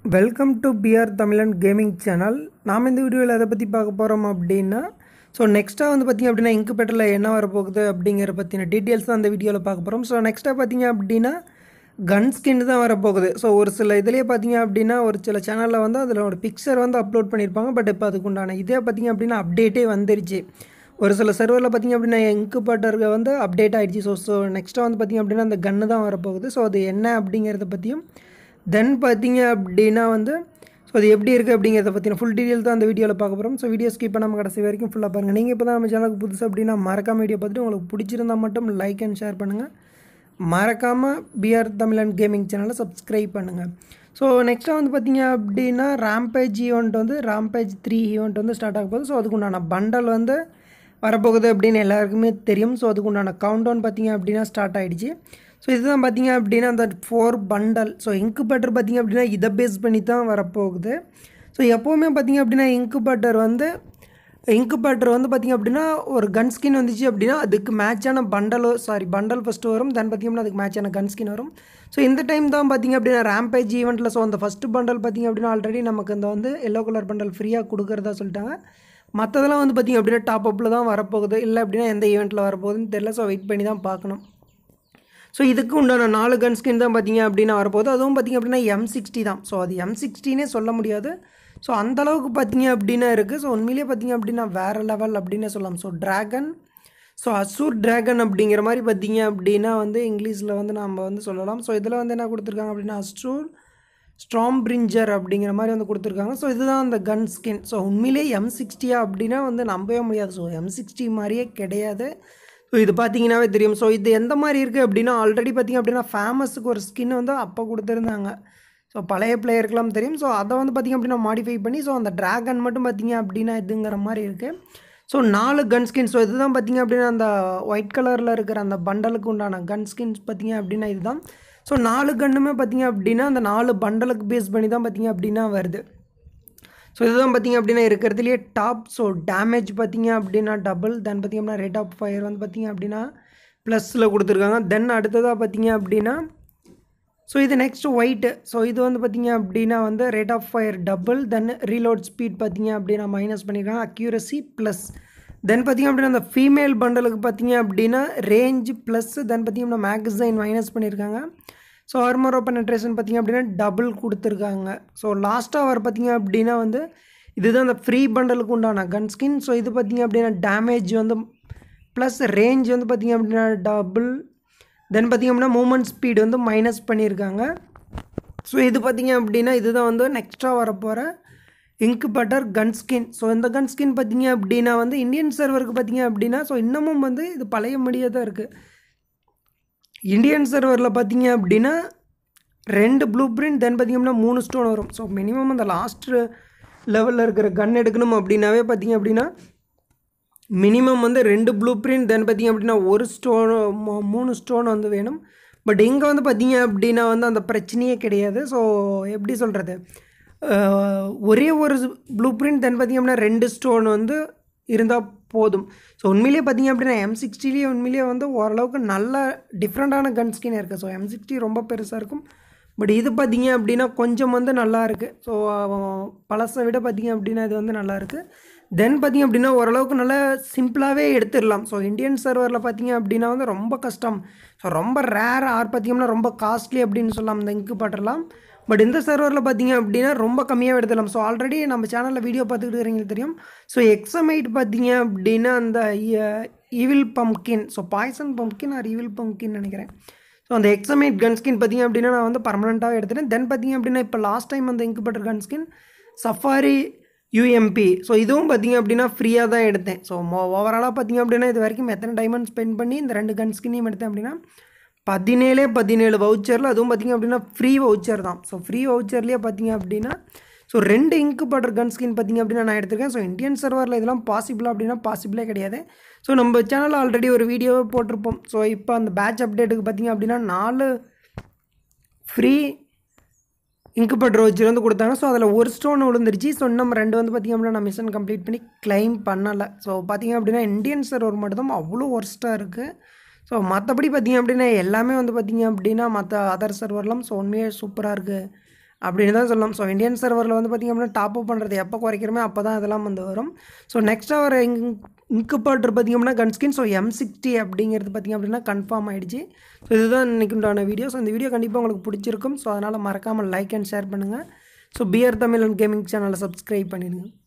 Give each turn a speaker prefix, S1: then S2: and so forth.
S1: welcome to PR Tamilan gaming channel நாம் இந்த வீடியோவில் எதை பற்றி பார்க்க போகிறோம் அப்படின்னா ஸோ நெக்ஸ்ட்டாக வந்து பார்த்திங்க அப்படின்னா இன்குபேட்டரில் என்ன வரப்போகுது அப்படிங்கிற பற்றின டீட்டெயில்ஸ் தான் இந்த வீடியோவில் பார்க்க போகிறோம் ஸோ நெக்ஸ்ட்டாக பார்த்தீங்க அப்படின்னா கன் ஸ்கின் தான் வரப்போகுது ஸோ ஒரு சில இதுலேயே பார்த்தீங்க அப்படின்னா ஒரு சில சேனலில் வந்து அதில் ஒரு பிக்சர் வந்து அப்லோட் பண்ணியிருப்பாங்க பட் இப்போ அதுக்கு உண்டான இதே பார்த்தீங்க அப்படின்னா அப்டேட்டே வந்துருச்சு ஒரு சில சர்வரில் பார்த்திங்க அப்படின்னா இன்குபேட்டருக்கு வந்து அப்டேட் ஆகிடுச்சு ஸோ ஸோ நெக்ஸ்ட்டாக வந்து பார்த்திங்க அப்படின்னா அந்த கன்று தான் வரப்போகுது ஸோ அது என்ன அப்படிங்கிறத பற்றியும் தென் பார்த்தீங்க அப்படின்னா வந்து ஸோ அது எப்படி இருக்குது அப்படிங்கிறத பற்றின ஃபுல் டீட்டெயில் தான் அந்த வீடியோவில் பார்க்க போகிறோம் ஸோ வீடியோ ஸ்கிப் பண்ணாமல் கடைசி வரைக்கும் ஃபுல்லாக பாருங்கள் நீங்கள் இப்போ தான் நம்ம சேனலுக்கு புதுசு அப்படின்னா மறக்காம வீடியோ பார்த்துட்டு உங்களுக்கு பிடிச்சிருந்தா மட்டும் லைக் அண்ட் ஷேர் பண்ணுங்கள் மறக்காமல் பிஆர் தமிழன் கேமிங் சேனலை சப்ஸ்கிரைப் பண்ணுங்கள் ஸோ நெக்ஸ்ட்டாக வந்து பார்த்தீங்க அப்படின்னா ராம்பேஜ் ஈவெண்ட் வந்து ராம்பேஜ் த்ரீ ஈவெண்ட் வந்து ஸ்டார்ட் ஆக போகுது ஸோ அதுக்கு உண்டான பண்டல் வந்து வரப்போகுது அப்படின்னு எல்லாருக்குமே தெரியும் ஸோ அதுக்கு உண்டான கவுண்ட் டவுன் பார்த்தீங்க அப்படின்னா ஸ்டார்ட் ஆகிடுச்சு ஸோ இதுதான் பார்த்தீங்க அப்படின்னா அந்த ஃபோர் பண்டல் ஸோ இன்குபேட்டர் பார்த்தீங்க அப்படின்னா இதை பேஸ் பண்ணி தான் வரப்போகுது ஸோ எப்போவுமே பார்த்தீங்க அப்படின்னா இன்குபேட்டர் வந்து இன்குபேட்டர் வந்து பார்த்திங்க அப்படின்னா ஒரு கன் ஸ்கின் வந்துச்சு அப்படின்னா அதுக்கு மேட்சான பண்டலோ சாரி பண்டல் ஃபஸ்ட்டு வரும் தென் பார்த்திங்க அப்படின்னா அதுக்கு மேட்சான கன் ஸ்கின் வரும் ஸோ இந்த டைம் தான் பார்த்திங்க அப்படின்னா ரேம்பேஜ் ஈவெண்ட்டில் ஸோ அந்த ஃபஸ்ட்டு பண்டல் பார்த்திங்க அப்படின்னா ஆல்ரெடி நமக்கு இந்த வந்து எல்லோ கலர் பண்டல் ஃப்ரீயாக கொடுக்குறதா சொல்லிட்டாங்க மற்றதெல்லாம் வந்து பார்த்திங்க அப்படின்னா டாப் அப்பில் தான் வரப்போகுது இல்லை அப்படின்னா எந்த ஈவெண்ட்டில் வரப்போகுதுன்னு தெரியல ஸோ வெயிட் பண்ணி தான் பார்க்கணும் ஸோ இதுக்கு உண்டான நாலு கன் ஸ்கின் தான் பார்த்தீங்க அப்படின்னா வரப்போகுது அதுவும் பார்த்திங்க அப்படின்னா எம் சிக்ஸ்டி தான் ஸோ அது எம் சிக்ஸ்டினே சொல்ல முடியாது ஸோ அந்தளவுக்கு பார்த்தீங்க அப்படின்னா இருக்குது ஸோ உண்மையிலேயே பார்த்தீங்க அப்படின்னா வேறு லெவல் அப்படின்னே சொல்லலாம் so dragon so azure dragon அப்படிங்கிற மாதிரி பார்த்தீங்க அப்படின்னா வந்து இங்கிலீஷில் வந்து நம்ம வந்து சொல்லலாம் ஸோ இதில் வந்து என்ன கொடுத்துருக்காங்க அப்படின்னா அசூர் ஸ்ட்ராம் பிரிஞ்சர் அப்படிங்கிற மாதிரி வந்து கொடுத்துருக்காங்க ஸோ இதுதான் அந்த கன் ஸ்கின் ஸோ உண்மையிலே எம் சிக்ஸ்டியா அப்படின்னா வந்து நம்பவே முடியாது ஸோ எம் சிக்ஸ்டி மாதிரியே கிடையாது ஸோ இது பார்த்தீங்கன்னாவே தெரியும் ஸோ இது எந்த மாதிரி இருக்குது அப்படின்னா ஆல்ரெடி பார்த்திங்க அப்படின்னா ஃபேமஸுக்கு ஒரு ஸ்கின் வந்து அப்போ கொடுத்துருந்தாங்க ஸோ பழைய பிளேயருக்கெல்லாம் தெரியும் ஸோ அதை வந்து பார்த்திங்க அப்படின்னா மாடிஃபை பண்ணி ஸோ அந்த ட்ராகன் மட்டும் பார்த்திங்க அப்படின்னா இதுங்கிற மாதிரி இருக்குது ஸோ நாலு கன் ஸ்கின் ஸோ இதுதான் பார்த்திங்க அப்படின்னா அந்த ஒயிட் கலரில் இருக்கிற அந்த பண்டலுக்கு உண்டான கன் ஸ்கின்ஸ் பார்த்திங்க அப்படின்னா இதுதான் ஸோ நாலு கன்னுமே பார்த்திங்க அப்படின்னா அந்த நாலு பண்டலுக்கு பேஸ் பண்ணி தான் பார்த்திங்க அப்படின்னா வருது ஸோ இதுதான் பார்த்திங்க அப்படின்னா இருக்கிறதுலையே டாப் ஸோ டேமேஜ் பார்த்திங்க அப்படின்னா டபுள் தென் பார்த்திங்க அப்படின்னா ரேட் ஆஃப் ஃபயர் வந்து பார்த்திங்க அப்படின்னா ப்ளஸில் கொடுத்துருக்காங்க தென் அடுத்ததாக பார்த்திங்க அப்படின்னா ஸோ இது நெக்ஸ்ட் ஒயிட்டு ஸோ இது வந்து பார்த்திங்க அப்படின்னா வந்து rate of fire double then reload speed பார்த்திங்க அப்படின்னா மைனஸ் பண்ணியிருக்காங்க அக்யூரசி ப்ளஸ் தென் பார்த்திங்க அப்படின்னா அந்த ஃபீமேல் பண்டலுக்கு பார்த்திங்க அப்படின்னா ரேஞ்ச் ப்ளஸ் தென் பார்த்திங்க அப்படின்னா மேகசைன் மைனஸ் பண்ணியிருக்காங்க ஸோ ஆர்மர் பெனட்ரேஷன் பார்த்திங்க அப்படின்னா டபுள் கொடுத்துருக்காங்க ஸோ லாஸ்ட்டாக வர பார்த்திங்க அப்படின்னா வந்து இதுதான் அந்த ஃப்ரீ பண்டலுக்கு உண்டான கன் ஸ்கின் ஸோ இது பார்த்திங்க அப்படின்னா டேமேஜ் வந்து ப்ளஸ் ரேஞ்ச் வந்து பார்த்திங்க அப்படின்னா டபுள் தென் பார்த்திங்க அப்படின்னா மூமெண்ட் ஸ்பீடு வந்து மைனஸ் பண்ணியிருக்காங்க ஸோ இது பார்த்திங்க அப்படின்னா இதுதான் வந்து நெக்ஸ்ட்டாக வரப்போகிற இங்கு பட்டர் கன் ஸ்கின் ஸோ இந்த கன் ஸ்கின் பார்த்திங்க அப்படின்னா வந்து இந்தியன் சர்வருக்கு பார்த்திங்க அப்படின்னா ஸோ இன்னமும் வந்து இது பழைய முடியே தான் இருக்குது இந்தியன் சர்வரில் பார்த்தீங்க அப்படின்னா ரெண்டு ப்ளூ பிரிண்ட் தென் பார்த்திங்க அப்படின்னா மூணு ஸ்டோன் வரும் ஸோ மினிமம் அந்த லாஸ்ட் லெவலில் இருக்கிற கன் எடுக்கணும் அப்படின்னாவே பார்த்திங்க அப்படின்னா மினிமம் வந்து ரெண்டு ப்ளூ பிரிண்ட் தென் பார்த்திங்க அப்படின்னா ஒரு ஸ்டோன் மூணு ஸ்டோன் வந்து வேணும் பட் இங்கே வந்து பார்த்திங்க அப்படின்னா வந்து அந்த பிரச்சனையே கிடையாது ஸோ எப்படி சொல்கிறது ஒரே ஒரு ப்ளூ பிரிண்ட் தென் பார்த்திங்க அப்படின்னா ரெண்டு ஸ்டோன் வந்து இருந்தால் போதும் ஸோ உண்மையிலேயே பார்த்திங்க அப்படின்னா எம் சிக்ஸ்டிலேயே உண்மையிலேயே வந்து ஓரளவுக்கு நல்ல டிஃப்ரெண்ட்டான கன் ஸ்கின் இருக்குது ஸோ எம் சிக்ஸ்டி ரொம்ப பெருசாக இருக்கும் பட் இது பார்த்திங்க அப்படின்னா கொஞ்சம் வந்து நல்லா இருக்குது ஸோ பழசை விட பார்த்திங்க அப்படின்னா இது வந்து நல்லா இருக்குது தென் பார்த்திங்க அப்படின்னா ஓரளவுக்கு நல்லா சிம்பிளாகவே எடுத்துடலாம் ஸோ இந்தியன் சர்வரில் பார்த்திங்க அப்படின்னா வந்து ரொம்ப கஷ்டம் ஸோ ரொம்ப ரேர் ஆர் பார்த்திங்கன்னா ரொம்ப காஸ்ட்லி அப்படின்னு சொல்லலாம் இந்த இங்கு பட்டலாம் பட் இந்த சர்வரில் பார்த்தீங்க அப்படின்னா ரொம்ப கம்மியாக எடுத்துடலாம் ஸோ ஆல்ரெடி நம்ம சேனலில் வீடியோ பார்த்துக்கிட்டு இருக்கிறீங்களுக்கு தெரியும் ஸோ எக்ஸமைட் பார்த்தீங்க அப்படின்னா அந்த evil pumpkin so poison pumpkin or evil pumpkin நினைக்கிறேன் ஸோ அந்த எக்ஸமைட் கன் ஸ்கின் பார்த்திங்க அப்படின்னா நான் வந்து பர்மனெண்ட்டாக எடுத்துட்டேன் தென் பார்த்திங்க அப்படின்னா இப்போ லாஸ்ட் டைம் அந்த incubator gun skin safari UMP so இதுவும் பார்த்திங்க அப்படின்னா ஃப்ரீயாக தான் எடுத்தேன் ஸோ ஓவராலாக பார்த்திங்க அப்படின்னா இது வரைக்கும் எத்தனை டைமண்ட் ஸ்பெண்ட் பண்ணி இந்த ரெண்டு கன் ஸ்கின்னையும் எடுத்தேன் அப்படின்னா பதினேழே பதினேழு வவுச்சரில் அதுவும் பார்த்திங்க அப்படின்னா ஃப்ரீ வவுச்சர் தான் ஸோ ஃப்ரீ வவுச்சர்லேயே பார்த்திங்க அப்படின்னா ஸோ ரெண்டு இங்கு பட்டர் கன் ஸ்கின் பார்த்திங்க அப்படின்னா நான் எடுத்திருக்கேன் ஸோ இந்தியன் சர்வரில் இதெல்லாம் பாசிபிளாக அப்படின்னா பாசிபிளே கிடையாது ஸோ நம்ம சேனலில் ஆல்ரெடி ஒரு வீடியோவே போட்டிருப்போம் ஸோ இப்போ அந்த பேட்ச் அப்டேட்டுக்கு பார்த்திங்க அப்படின்னா நாலு ஃப்ரீ இங்கு பட்டர் வச்சு வந்து கொடுத்தாங்க ஸோ அதில் ஒரு ஸ்டோன் விழுந்துருச்சு ஸோ நம்ம ரெண்டு வந்து பார்த்திங்க அப்படின்னா நான் மிஷன் கம்ப்ளீட் பண்ணி கிளைம் பண்ணலை ஸோ பார்த்திங்க அப்படின்னா இந்தியன் சர்வர் மட்டும் தான் அவ்வளோ ஒர்ஸ்ட்டாக இருக்குது ஸோ மற்றபடி பார்த்திங்க அப்படின்னா எல்லாமே வந்து பார்த்திங்க அப்படின்னா மற்ற அதர் சர்வர்லாம் ஸோ உண்மையாக சூப்பராக இருக்குது அப்படின்னு தான் சொல்லலாம் ஸோ இந்தியன் சர்வரில் வந்து பார்த்திங்க அப்படின்னா டாப் அப் பண்ணுறது எப்போ குறைக்கிறோமே அப்போ தான் அதெல்லாம் வந்து வரும் ஸோ நெக்ஸ்ட்டாக வர இங்க் இன்குபேட்டர் பார்த்திங்க அப்படின்னா கன்ஸ்கின் ஸோ எம் சிக்ஸ்டி அப்படிங்கிறது பார்த்திங்க அப்படின்னா கன்ஃபார்ம் ஆகிடுச்சு ஸோ இதுதான் இன்றைக்கு உண்டான வீடியோ ஸோ இந்த வீடியோ கண்டிப்பாக உங்களுக்கு பிடிச்சிருக்கும் ஸோ அதனால் மறக்காமல் லைக் அண்ட் ஷேர் பண்ணுங்கள் so PR Tamil and gaming சேனலை சப்ஸ்கிரைப் பண்ணிடுங்க